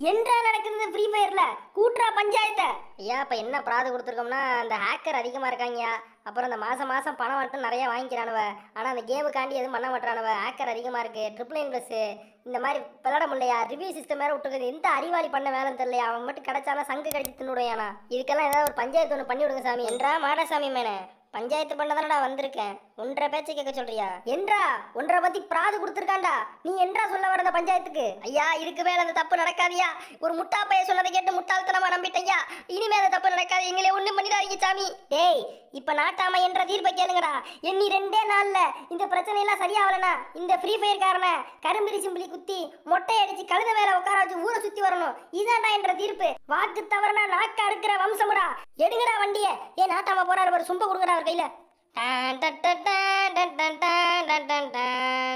என்றா நடக்குது ஃப்ரீ ஃபயர்ல கூட்டுறா பஞ்சாயத்தை ஐயா இப்ப என்ன பிராது கொடுத்துருக்கோம்னா அந்த ஹேக்கர் அதிகமா இருக்காங்க அப்புறம் அந்த மாசம் மாசம் பணம் மட்டும் நிறைய வாங்கிக்கிறானுவ ஆனா அந்த கேமுக்காண்டி எதுவும் பண்ண மாட்டானுவ ஹேக்கர் அதிகமா இருக்கு ட்ரிபிள் நைன் பிளஸ் இந்த மாதிரி விளாட முடியலையா ரிவ்யூ சிஸ்டம் வேற விட்டுருக்குது எந்த அறிவாளி பண்ண வேலைன்னு தெரியலையா அவன் மட்டும் கிடைச்சாலும் சங்கு கடிச்சு தின்னுடையானா இதுக்கெல்லாம் ஏதாவது ஒரு பஞ்சாயத்து ஒன்று பண்ணி விடுங்க சாமி என்றா மாடசாமி மேனே பஞ்சாயத்து பண்ணதானடா வந்திருக்கேன் ஒன்றரை பேச்சு கேட்க சொல்றியா என்றா ஒன்றரை பத்தி பிராது கொடுத்துருக்காண்டா நீ என்றா சொல்ல வர அந்த பஞ்சாயத்துக்கு ஐயா இதுக்கு மேல அந்த தப்பு நடக்காதியா ஒரு முட்டா பைய சொன்னதை கேட்டு முட்டாள்தனமா நம்பிட்டேயா இனிமே அந்த தப்பு நடக்காது எங்களே ஒண்ணும் பண்ணிடாதீங்க சாமி டேய் இப்ப நாட்டாம என்ற தீர்ப்பை கேளுங்கடா எண்ணி ரெண்டே நாள்ல இந்த பிரச்சனை எல்லாம் சரியாகலனா இந்த ஃப்ரீ ஃபயர் காரன கரும்பிரி சிம்பிளி குத்தி மொட்டை அடிச்சு கழுத மேல உட்கார வச்சு ஊரை சுத்தி வரணும் இதான்டா என்ற தீர்ப்பு வாக்கு தவறுனா நாக்கா இருக்கிற வம்சமுடா எடுங்கடா வண்டிய ஏன் நாட்டாம போறாரு ஒரு சும்ப கொடுங்கடா அவர் கையில டான் டன் டன் டன் டன் டன் டன் டன் டன் டன்.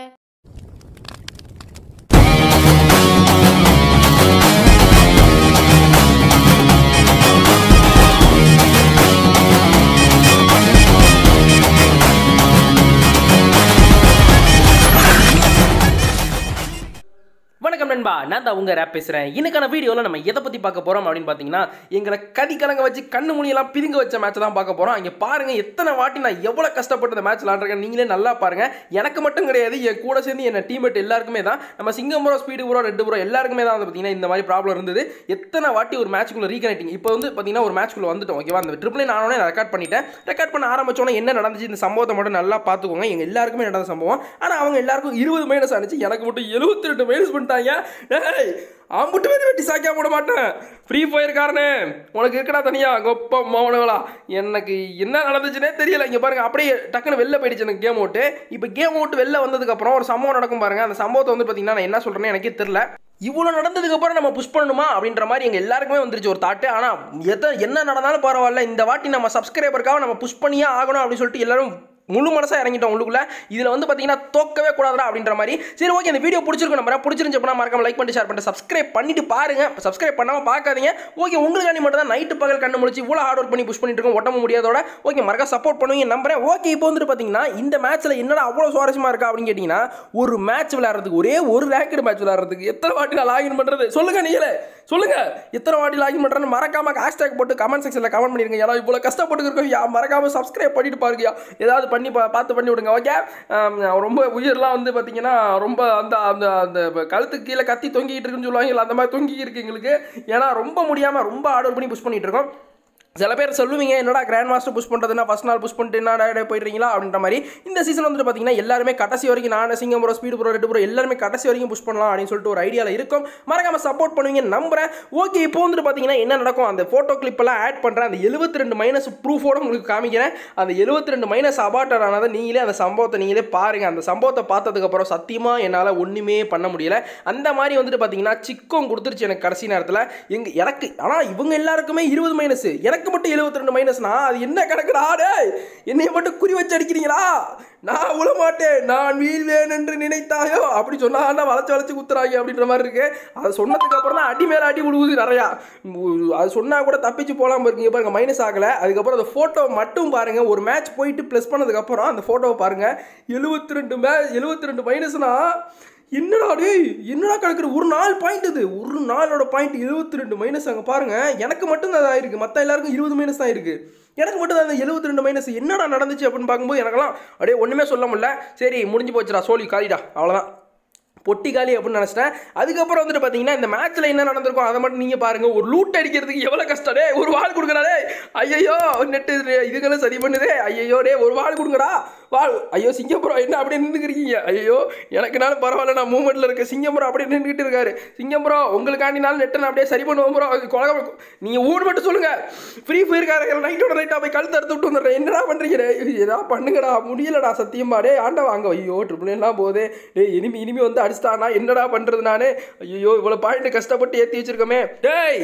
வணக்கம் நண்பா நான் தான் உங்க ரேப் பேசுறேன் இன்னைக்கான வீடியோவில் நம்ம எதை பத்தி பார்க்க போறோம் அப்படின்னு பார்த்தீங்கன்னா எங்களை கதி கலங்க வச்சு கண்ணு மணியெல்லாம் பிரிங்க வச்ச மேட்ச் தான் பார்க்க போறோம் இங்க பாருங்க எத்தனை வாட்டி நான் எவ்வளவு கஷ்டப்பட்டு இந்த மேட்ச் விளாண்டுருக்கேன் நீங்களே நல்லா பாருங்க எனக்கு மட்டும் கிடையாது என் கூட சேர்ந்து என்ன டீம்மேட் எல்லாருக்குமே தான் நம்ம சிங்கம் bro speed bro red bro எல்லாருக்குமே தான் வந்து பார்த்தீங்கன்னா இந்த மாதிரி ப்ராப்ளம் இருந்தது எத்தனை வாட்டி ஒரு மேட்ச்க்குள்ள ரீகனெக்டிங் இப்போ வந்து பார்த்தீங்கன்னா ஒரு மேட்ச்க்குள்ள வந்துட்டோம் ஓகேவா அந்த ட்ரிபிள் நானே ரெக்கார்ட் பண்ணிட்டேன் ரெக்கார்ட் பண்ண ஆரம்பிச்சோன்னே என்ன நடந்துச்சு இந்த சம்பவத்தை மட்டும் நல்லா பார்த்துக்கோங்க எங்க எல்லாருக்குமே நடந்த சம்பவம் ஆனால் அவங்க எல்லாருக்கும் இருபது மைனஸ் ஆனிச்சு எனக்கு மட்டும் எழுபத்தி ரெண்டு மைனஸ் பண்ணிட்டாங்க டேய் ஆம்புட்டு பேர் வெட்டி சாக்கியா போட மாட்டேன் ஃப்ரீ ஃபயர் காரனே உனக்கு இருக்கடா தனியா கொப்ப மௌனங்களா எனக்கு என்ன நடந்துச்சுனே தெரியல இங்கே பாருங்க அப்படியே டக்குன்னு வெளில போயிடுச்சு எனக்கு கேம் அவுட்டு இப்போ கேம் அவுட் வெளில வந்ததுக்கப்புறம் ஒரு சம்பவம் நடக்கும் பாருங்க அந்த சம்பவத்தை வந்து பார்த்தீங்கன்னா நான் என்ன சொல்கிறேன்னு எனக்கே தெரியல இவ்வளோ நடந்ததுக்கு அப்புறம் நம்ம புஷ் பண்ணணுமா அப்படின்ற மாதிரி எங்கள் எல்லாருக்குமே வந்துருச்சு ஒரு தாட்டு ஆனால் எதை என்ன நடந்தாலும் பரவாயில்ல இந்த வாட்டி நம்ம சப்ஸ்கிரைபருக்காக நம்ம புஷ் பண்ணியே ஆகணும் அப்படின்னு சொல்லிட்டு எல்லாரும் முழு மனசாக இறங்கிட்டோம் உள்ளுக்குள்ள இதில் வந்து பார்த்தீங்கன்னா தோக்கவே கூடாதுடா அப்படின்ற மாதிரி சரி ஓகே இந்த வீடியோ பிடிச்சிருக்கும் நம்ம பிடிச்சிருந்துச்சு அப்படின்னா மறக்காம லைக் பண்ணிட்டு ஷேர் பண்ணிட்டு சப்ஸ்கிரைப் பண்ணிட்டு பாருங்க சப்ஸ்கிரைப் பண்ணாமல் பார்க்காதீங்க ஓகே உங்களுக்காண்டி மட்டும் தான் நைட்டு பகல் கண்ணு முடிச்சு இவ்வளோ ஹார்ட் ஒர்க் பண்ணி புஷ் பண்ணிட்டு இருக்கோம் உடம்பு முடியாதோட ஓகே மறக்க சப்போர்ட் பண்ணுவீங்க நம்புறேன் ஓகே இப்போ வந்துட்டு பார்த்தீங்கன்னா இந்த மேட்ச்சில் என்னடா அவ்வளோ சுவாரஸ்யமாக இருக்கா அப்படின்னு கேட்டிங்கன்னா ஒரு மேட்ச் விளையாடுறதுக்கு ஒரே ஒரு ரேக்கெட் மேட்ச் விளையாடுறதுக்கு எத்தனை வாட்டி நான் லாகின் பண்ணுறது சொல்லுங்க நீங்களே சொல்லுங்க எத்தனை வாட்டி லாகின் பண்ணுறேன்னு மறக்காம ஹேஷ்டேக் போட்டு கமெண்ட் செக்ஷனில் கமெண்ட் பண்ணிருங்க ஏன்னா இவ்வளோ கஷ்டப்பட்டு இருக்கோம் யா மறக்காம சப்ஸ்கிரைப் பண்ணிட்டு பாருங்க ஏதாவது பண்ணி பா- பார்த்து பண்ணி விடுங்க ஓகே ரொம்ப உயிரெலாம் வந்து பார்த்தீங்கன்னா ரொம்ப அந்த அந்த அந்த கழுத்துக்கு கீழே கத்தி தொங்கிட்டு இருக்குன்னு சொல்லுவாங்கல்ல அந்த மாதிரி தொங்கி இருக்கு எங்களுக்கு ஏன்னா ரொம்ப முடியாமல் ரொம்ப ஆர்டர் பண்ணி புஷ் பண்ணிட்டு இருக்கோம் சில பேர் சொல்லுவீங்க என்னடா கிராண்ட் மாஸ்டர் புஷ் பண்ணுறதுனா ஃபஸ்ட் நாள் புஷ் பண்ணிட்டு என்ன டே போயிடுறீங்களா அப்படின்ற மாதிரி இந்த சீசன் வந்துட்டு பார்த்தீங்கன்னா எல்லாருமே கடைசி வரைக்கும் நான் சிங்கம் bro speed bro red bro எல்லாருமே கடைசி வரைக்கும் புஷ் பண்ணலாம் அப்படின்னு சொல்லிட்டு ஒரு ஐடியாவில் இருக்கும் மறக்காம சப்போர்ட் பண்ணுவீங்க நம்புறேன் ஓகே இப்போ வந்துட்டு பார்த்தீங்கன்னா என்ன நடக்கும் அந்த ஃபோட்டோ கிளிப்பெல்லாம் ஆட் பண்ணுறேன் அந்த எழுபத்தி ரெண்டு மைனஸ் ப்ரூஃபோட உங்களுக்கு காமிக்கிறேன் அந்த எழுபத்தி ரெண்டு மைனஸ் அபார்டர் ஆனதை நீங்களே அந்த சம்பவத்தை நீங்களே பாருங்கள் அந்த சம்பவத்தை பார்த்ததுக்கப்புறம் சத்தியமாக என்னால் ஒன்றுமே பண்ண முடியல அந்த மாதிரி வந்துட்டு பார்த்தீங்கன்னா சிக்கம் கொடுத்துருச்சு எனக்கு கடைசி நேரத்தில் எங்க எனக்கு ஆனால் இவங்க எல்லாருக்குமே இருபது மைனஸ் எனக்கு மட்டும் எழுபத்தி ரெண்டு மைனஸ்னா அது என்ன கணக்குடா டேய் என்னைய மட்டும் குறி வச்சு அடிக்கிறீங்களா நான் விழ மாட்டேன் நான் வீழ்வேன் என்று நினைத்தாயோ அப்படி சொன்னா வளைச்சு வளைச்சு குத்துறாங்க அப்படின்ற மாதிரி இருக்கு அதை சொன்னதுக்கு அப்புறம் தான் அடி மேல அடி விழுவுது நிறையா உ- அது சொன்னா கூட தப்பிச்சு போலாம இருக்கீங்க பாருங்க மைனஸ் ஆகல அதுக்கப்புறம் அந்த போட்டோ மட்டும் பாருங்க ஒரு மேட்ச் போயிட்டு ப்ளஸ் பண்ணதுக்கு அப்புறம் அந்த போட்டோவை பாருங்க எழுபத்தி ரெண்டு மே எழுபத்தி ரெண்டு மைனஸ்னா என்னடா டேய் என்னடா கணக்கு ஒரு நாள் பாயிண்ட் இது ஒரு நாளோட பாயிண்ட் எழுபத்தி ரெண்டு மைனஸ் அங்கே பாருங்க எனக்கு மட்டும் தான் ஆயிருக்கு மற்ற எல்லாருக்கும் இருபது மைனஸ் தான் இருக்கு எனக்கு மட்டும் தான் அந்த எழுபத்தி ரெண்டு மைனஸ் என்னடா நடந்துச்சு அப்படின்னு பார்க்கும்போது எனக்கெல்லாம் அப்படியே ஒன்றுமே சொல்ல முடியல சரி முடிஞ்சு போச்சுடா சோழி காலிடா அவ்வளோதான் பொட்டி காலி அப்படின்னு நினச்சிட்டேன் அதுக்கப்புறம் வந்துட்டு பார்த்தீங்கன்னா இந்த மேட்ச்சில் என்ன நடந்திருக்கும் அதை மட்டும் நீங்கள் பாருங்கள் ஒரு லூட் அடிக்கிறதுக்கு எவ்வளோ கஷ்டம் டே ஒரு வால் கொடுக்குறாடே ஐயோ நெட்டு இதுகளும் சரி பண்ணுதே ஐயோ டே ஒரு வால் கொடுங்கடா வால் ஐயோ சிங்கப்புறம் என்ன அப்படியே நின்றுக்கிறீங்க ஐயோ எனக்குனாலும் பரவாயில்ல நான் மூமெண்ட்டில் இருக்க சிங்கப்புறம் அப்படியே நின்றுக்கிட்டு இருக்காரு சிங்கப்புறம் உங்களுக்காண்டினாலும் நெட்டை நான் அப்படியே சரி பண்ணுவோம் ப்ரோ கொலக நீங்கள் ஊர் மட்டும் சொல்லுங்கள் ஃப்ரீ ஃபயர்காரங்க நைட்டோட நைட்டாக போய் கழுத்து அறுத்து விட்டு வந்துடுறேன் என்னடா பண்ணுறீங்க ஏதா பண்ணுங்கடா முடியலடா சத்தியமா டே ஆண்டவா அங்கே ஐயோ ட்ரிபிள் எல்லாம் போதே டேய் இனிமே இனிமே வந்து அடிச்சிட்டானா என்னடா பண்ணுறது நானு ஐயோ இவ்வளோ பாயிண்ட் கஷ்டப்பட்டு ஏற்றி வச்சிருக்கோமே டேய்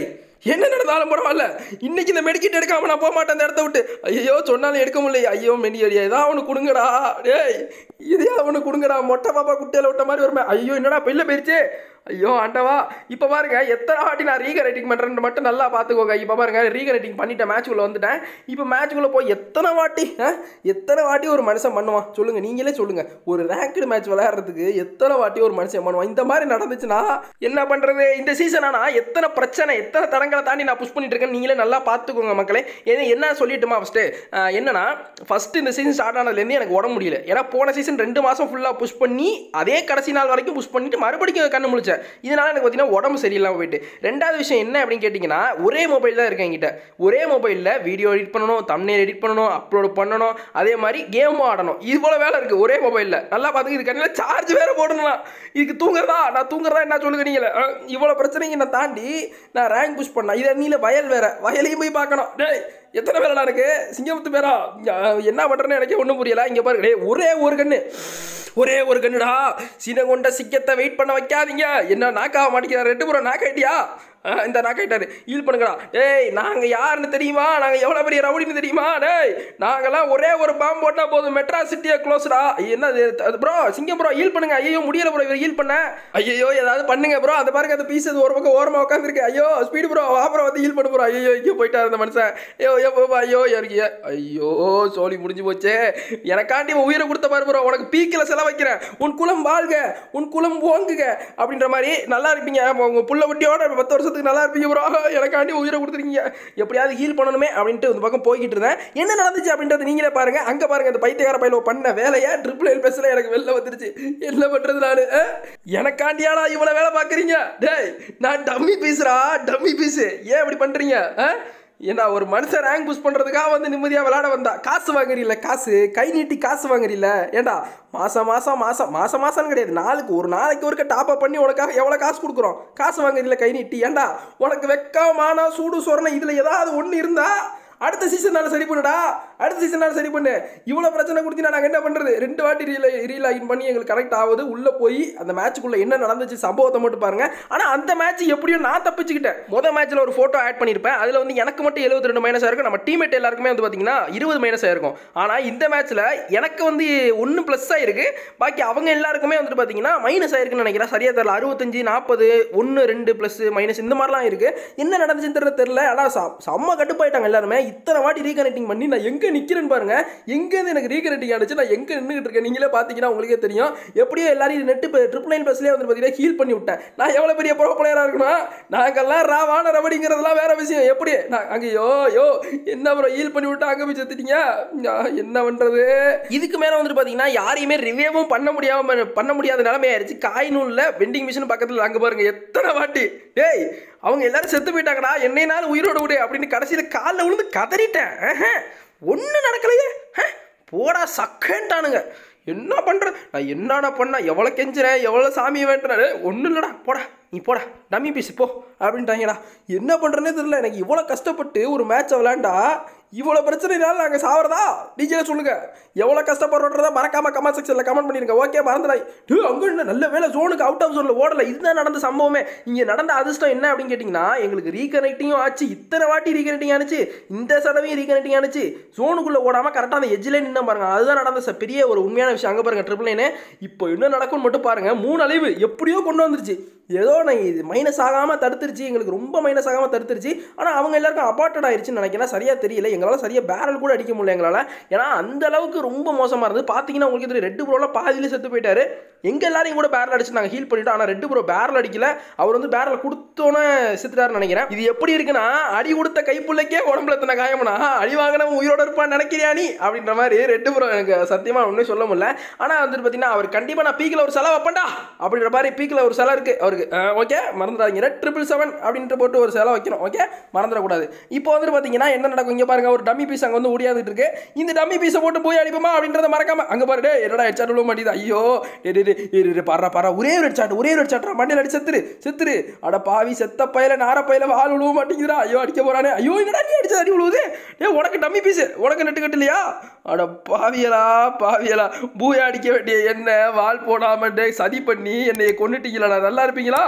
என்ன நடந்தாலும் பரவாயில்ல இன்னைக்கு இந்த மெடிக்கெட் எடுக்காம நான் போக மாட்டேன் அந்த இடத்த விட்டு ஐயோ சொன்னாலும் எடுக்க முடியல ஐயோ மெடி அடியா ஏதாவது அவனுக்கு கொடுங்கடா டேய் இதே அவனுக்கு கொடுங்கடா மொட்டை பாப்பா குட்டையில விட்ட மாதிரி வருமே ஐயோ என்னடா பெல்ல போயிருச்சு ஐயோ ஆண்டவா இப்போ பாருங்க எத்தனை வாட்டி நான் ரீக ரைட்டிங் பண்ணுறேன்னு மட்டும் நல்லா பார்த்துக்கோங்க இப்போ பாருங்க ரீக ரைட்டிங் பண்ணிட்டேன் மேட்ச்குள்ளே வந்துட்டேன் இப்போ மேட்ச்குள்ளே போய் எத்தனை வாட்டி ஆ? எத்தனை வாட்டி ஒரு மனுஷன் பண்ணுவான் சொல்லுங்க நீங்களே சொல்லுங்க ஒரு ரேங்க்டு மேட்ச் விளையாடுறதுக்கு எத்தனை வாட்டி ஒரு மனுஷன் பண்ணுவான் இந்த மாதிரி நடந்துச்சுன்னா என்ன பண்ணுறது இந்த சீசன் ஆனால் எத்தனை பிரச்சனை எத்தனை தடங்களை தாண்டி நான் புஷ் பண்ணிட்டு இருக்கேன் நீங்களே நல்லா பார்த்துக்கோங்க மக்களே ஏன்னா என்ன சொல்லிட்டுமா ஃபஸ்ட்டு என்னன்னா ஃபஸ்ட்டு இந்த சீசன் ஸ்டார்ட் ஆனதுலேருந்து எனக்கு உடம்பு முடியல ஏன்னா போன சீசன் ரெண்டு மாதம் ஃபுல்லாக புஷ் பண்ணி அதே கடைசி நாள் வரைக்கும் புஷ் பண்ணிட்டு மறுபடியும் கண்ணு முழிச்சேன் இதனால எனக்கு பார்த்தீங்கன்னா உடம்பு சரியில்லாமல் போயிட்டு ரெண்டாவது விஷயம் என்ன அப்படின்னு கேட்டிங்கன்னா ஒரே மொபைல் தான் இருக்கு என்கிட்ட ஒரே மொபைலில் வீடியோ எடிட் பண்ணணும் தம்னேல் எடிட் பண்ணணும் அப்லோட் பண்ணணும் அதே மாதிரி கேமும் ஆடணும் இது போல வேலை இருக்குது ஒரே மொபைலில் நல்லா பார்த்துக்க இது கண்ணில் சார்ஜ் வேறு போடணும் இதுக்கு தூங்குறதா நான் தூங்குறதா என்ன சொல்லுங்க நீங்களே அஹ், இவ்வளோ பிரச்சனைங்க நான் தாண்டி நான் ரேங்க் புஷ் பண்ணேன் இதை நீல வயல் வேற வயலையும் போய் பார்க்கணும் டேய் எத்தனை பேரடா இருக்கு சிங்கமுத்து பேரா அஹ், என்ன பண்ணுறேன்னு எனக்கே ஒன்றும் புரியல இங்கே பாருங்க டேய் ஒரே ஒரு கண்ணு ஒரே ஒரு கண்ணுடா சீன கொண்ட சிக்கத்தை வெயிட் பண்ண வைக்காதீங்க என்ன நாக்காக மாட்டேங்கிறார் ரெண்டு புறம் நாக்காயிட்டியா ஆ, இந்த நாக்காயிட்டாரு ஈல் பண்ணுங்கடா ஏய் நாங்கள் யாருன்னு தெரியுமா நாங்கள் எவ்வளோ பெரிய ரவுடின்னு தெரியுமா டேய் நாங்கெல்லாம் ஒரே ஒரு பாம்பு போட்டால் போதும் மெட்ராஸ் சிட்டியை க்ளோஸ்டா என்ன ப்ரோ சிங்கம் ப்ரோ ஈல் பண்ணுங்க ஐயோ முடியல ப்ரோ இவர் ஈல் பண்ண ஐயோ ஏதாவது பண்ணுங்க ப்ரோ அந்த பாருங்க அந்த பீஸ் ஒரு பக்கம் ஓரமாக உட்காந்துருக்கு ஐயோ ஸ்பீடு ப்ரோ வா ப்ரோ வந்து ஈல் பண்ணு ப்ரோ ஐயோ இங்கே போயிட்டார் அந்த மனுஷன் ஐயோ ஐயோ ஐயோ இறக்கிய ஐயோ சோழி முடிஞ்சு போச்சே எனக்காண்டி உன் உயிரை கொடுத்த பாரு ப்ரோ உனக்கு பீக்கில் செலவு வைக்கிறேன் உன் குலம் வாழ்க உன் குலம் ஓங்குக அப்படின்ற மாதிரி நல்லா இருப்பீங்க உங்க புள்ள குட்டியோட பத்து வருஷத்துக்கு நல்லா இருப்பீங்க ப்ரோ எனக்காண்டி உயிரை கொடுத்துருக்கீங்க எப்படியாவது ஹீல் பண்ணணுமே அப்படின்ட்டு இந்த பக்கம் போய்கிட்டு இருந்தேன் என்ன நடந்துச்சு அப்படின்றது நீங்களே பாருங்க அங்க பாருங்க அந்த பைத்தியக்கார பையில பண்ண வேலையை ட்ரிபிள் எல் பேசல எனக்கு வெளில வந்துருச்சு என்ன பண்றது நானு ஆ? எனக்காண்டியாடா இவ்வளவு வேலை பாக்குறீங்க டேய் நான் டம்மி பீஸ்ரா டம்மி பீஸ் ஏன் இப்படி பண்றீங்க ஆ? ஏண்டா ஒரு மனுஷன் ரேங்க் புஷ் பண்ணுறதுக்காக வந்து நிம்மதியாக விளையாட வந்தா காசு வாங்குறீல்ல காசு கை நீட்டி காசு வாங்குறீல்ல ஏண்டா மாதம் மாதம் மாதம் மாதம் மாதம் கிடையாது நாளுக்கு ஒரு நாளைக்கு ஒருக்க டாப் அப் பண்ணி உனக்காக எவ்வளோ காசு கொடுக்குறோம் காசு வாங்குறீல்ல கை நீட்டி ஏண்டா உனக்கு வெக்கமான சூடு சொரணை இதில் ஏதாவது ஒன்று இருந்தா அடுத்த சீசனால சரி பண்ணுடா அடுத்த சீசனால சரி பண்ணு இவ்வளோ பிரச்சனை கொடுத்தீங்கன்னா நாங்கள் என்ன பண்ணுறது ரெண்டு வாட்டி ரீல ரீலாகின் பண்ணி எங்களுக்கு கனெக்ட் ஆகுது உள்ளே போய் அந்த மேட்ச்சுக்குள்ளே என்ன நடந்துச்சு சம்பவத்தை மட்டும் பாருங்க ஆனால் அந்த மேட்ச் எப்படியோ நான் தப்பிச்சுக்கிட்டேன் மொதல் மேட்ச்சில் ஒரு ஃபோட்டோ ஆட் பண்ணியிருப்பேன் அதில் வந்து எனக்கு மட்டும் 72 ரெண்டு மைனஸாக இருக்கும் நம்ம டீம்மேட் எல்லாருக்குமே வந்து பார்த்தீங்கன்னா இருபது மைனஸாக இருக்கும் ஆனால் இந்த மேட்ச்சில் எனக்கு வந்து ஒன்று ப்ளஸ் ஆயிருக்கு பாக்கி அவங்க எல்லாருக்குமே வந்துட்டு பார்த்தீங்கன்னா மைனஸ் ஆயிருக்குன்னு நினைக்கிறேன் சரியா தெரியல அறுபத்தஞ்சு நாற்பது ஒன்று ரெண்டு ப்ளஸ் மைனஸ் இந்த மாதிரிலாம் இருக்கு என்ன நடந்துச்சுன்னு தெரியல தெரியல ஆனால் செம்ம கடுப்பாயிட்டாங்க எல்லாருமே இத்தனை வாட்டி ரீகனெக்டிங் பண்ணி நான் எங்கே நிற்கிறேன்னு பாருங்க எங்கேருந்து எனக்கு ரீகனெக்டிங் ஆனிச்சு நான் எங்கே நின்றுட்டு இருக்கேன் நீங்களே பார்த்தீங்கன்னா உங்களுக்கே தெரியும் எப்படியோ எல்லாரையும் நெட்டு ட்ரிபிள் நைன் ப்ளஸ்லேயே வந்து பார்த்தீங்கன்னா ஹீல் பண்ணி விட்டேன் நான் எவ்வளோ பெரிய ப்ரோ பிளேயராக இருக்கணும் நாங்கெல்லாம் ராவான ரவடிங்கிறதெல்லாம் வேற விஷயம் எப்படி நான் அங்கேயோ யோ என்ன ப்ரோ ஹீல் பண்ணி விட்டா அங்கே போய் செத்துட்டீங்க நான் என்ன பண்ணுறது இதுக்கு மேலே வந்துட்டு பார்த்தீங்கன்னா யாரையுமே ரிவ்யூவும் பண்ண முடியாம பண்ண முடியாத நிலைமை ஆயிடுச்சு காயினூலில் வெண்டிங் மிஷின் பக்கத்தில் அங்கே பாருங்க எத்தனை வாட்டி டேய் அவங்க எல்லாரும் செத்து போயிட்டாங்கடா என்னைனாலும் உயிரோட விடு அப்படின்னு கடைசியில் காலில் விழுந்து கதறிட்டேன் ஒன்றும் நடக்கலையே அஹ், போடா சக்கேன்ட்டானுங்க என்ன பண்ணுற நான் என்னடா பண்ண எவ்வளோ கெஞ்சுறேன் எவ்வளோ சாமி வேண்டுறேன் ஒன்றும் இல்லைடா போடா நீ போடா டம்மி பீஸ் போ அப்படின்ட்டாங்கடா என்ன பண்ணுறேனே தெரியல எனக்கு இவ்வளோ கஷ்டப்பட்டு ஒரு மேட்சை விளையாண்டா இவ்வளோ பிரச்சனைனால நாங்கள் சாவறதா நீங்களே சொல்லுங்க எவ்வளோ கஷ்டப்படுறோன்றத மறக்காம கமெண்ட் செக்ஷனில் கமெண்ட் பண்ணிருங்க ஓகே மறந்துடாய் டூ அங்கே என்ன நல்ல வேலை ஜோனுக்கு அவுட் ஆஃப் ஜோனில் ஓடல இதுதான் நடந்த சம்பவமே இங்கே நடந்த அதிர்ஷ்டம் என்ன அப்படின்னு கேட்டிங்கன்னா எங்களுக்கு ரீகனெக்டிங்கும் ஆச்சு இத்தனை வாட்டி ரீகனெக்டிங் ஆனிச்சு இந்த சடவையும் ரீகனெக்டிங் ஆனிச்சு ஜோனுக்குள்ளே ஓடாமல் கரெக்டாக அந்த எஜ்ஜிலே நின்று பாருங்க அதுதான் நடந்த ச- பெரிய ஒரு உண்மையான விஷயம் அங்கே பாருங்க ட்ரிபிள் நைனு இப்போ என்ன நடக்கும்னு மட்டும் பாருங்க மூணு அழிவு எப்படியோ கொண்டு வந்துருச்சு ஏதோ நான் இது மைனஸ் ஆகாமல் தடுத்துருச்சு எங்களுக்கு ரொம்ப மைனஸ் ஆகாமல் தடுத்துருச்சு ஆனால் அவங்க எல்லாருக்கும் அபார்ட்டட் ஆயிருச்சுன்னு நினைக்கிறேன் சரியாக தெரியல எங்களால் சரியாக பேரல் கூட அடிக்க முடியல எங்களால் ஏன்னா அந்த அளவுக்கு ரொம்ப மோசமாக இருந்தது பார்த்தீங்கன்னா உங்களுக்கு தெரியும் ரெட்டு ப்ரோலாம் பாதியில செத்து போயிட்டாரு எங்க எல்லாரையும் கூட பேரல் அடிச்சு நாங்கள் ஹீல் பண்ணிட்டோம் ஆனால் ரெட்டு ப்ரோ பேரல் அடிக்கல அவர் வந்து பேரல் கொடுத்தோன்னே செத்துட்டாருன்னு நினைக்கிறேன் இது எப்படி இருக்குன்னா அடி கொடுத்த கைப்புள்ளைக்கே உடம்புல எத்தனை காயம்னா அடி வாங்கினவன் உயிரோட இருப்பான்னு நினைக்கிறியா நீ அப்படின்ற மாதிரி ரெட்டு ப்ரோ எனக்கு சத்தியமாக ஒன்றும் சொல்ல முடியல ஆனால் வந்துட்டு பார்த்தீங்கன்னா அவர் கண்டிப்பாக நான் பீக்கில் ஒரு செலவு வைப்பேன்டா அப்படின்ற மாதிரி பீக்கில் ஒரு செலவு இருக்குது அவருக்கு ஓகே மறந்துடாதீங்க ரெட் ட்ரிபிள் செவன் அப்படின்ட்டு போட்டு ஒரு செலவு வைக்கணும் ஓகே மறந்துடக்கூடாது இப்போ வந்துட்டு பார்த்தீங்கன்னா என்ன நடக்கும் இங்கே பாருங்க ஒரு டம்மி பீஸ் அங்கே வந்து ஓடியாந்துட்டு இருக்கு இந்த டம்மி பீஸை போட்டு போய் அடிப்போமா அப்படின்றத மறக்காம அங்கே பாரு டேய் என்னடா ஹெட்சாட் விழுவ மாட்டேது ஐயோ டேய் டேய், டேய், இரு இரு பாரா பாரா ஒரே ஒரு ஹெட்சாட் ஒரே ஒரு ஹெட்சாட் மண்டையில் அடி செத்துரு செத்துரு அட பாவி செத்த பையில நார பையில வால் விழுவ மாட்டேங்குதுடா ஐயோ அடிக்க போறானே ஐயோ என்னடா நீ அடிச்சது அடி விழுவுது டேய் உனக்கு டம்மி பீஸ் உனக்கு நெட்டு கட்டலையா அட பாவியலா பாவியலா பூயா அடிக்க வேண்டிய என்ன வால் போடாம டேய் சதி பண்ணி என்னைய கொண்டுட்டீங்களா நல்லா இருப்பீங்களா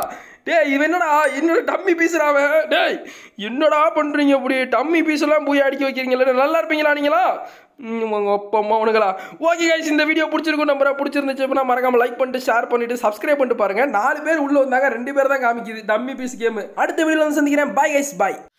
டேய் இவன் என்னடா என்னோட டம்மி பீஸ்றாவ டேய் என்னடா பண்றீங்க இப்படி டம்மி பீஸ் எல்லாம் போய் அடிக்க வைக்கிறீங்களா நல்லா இருப்பீங்களா நீங்களா ம், உங்க அப்பா அம்மா உனங்களா ஓகே கைஸ் இந்த வீடியோ பிடிச்சிருக்கும் நம்பரை பிடிச்சிருந்துச்சு அப்படின்னா மறக்காம லைக் பண்ணிட்டு ஷேர் பண்ணிட்டு சப்ஸ்கிரைப் பண்ணிட்டு பாருங்க நாலு பேர் உள்ள வந்தாங்க ரெண்டு பேர் தான் காமிக்குது டம்மி பீஸ் கேம் அடுத்த வீடியோல வந்து சந்திக்கிறேன் பாய் கைஸ் பாய்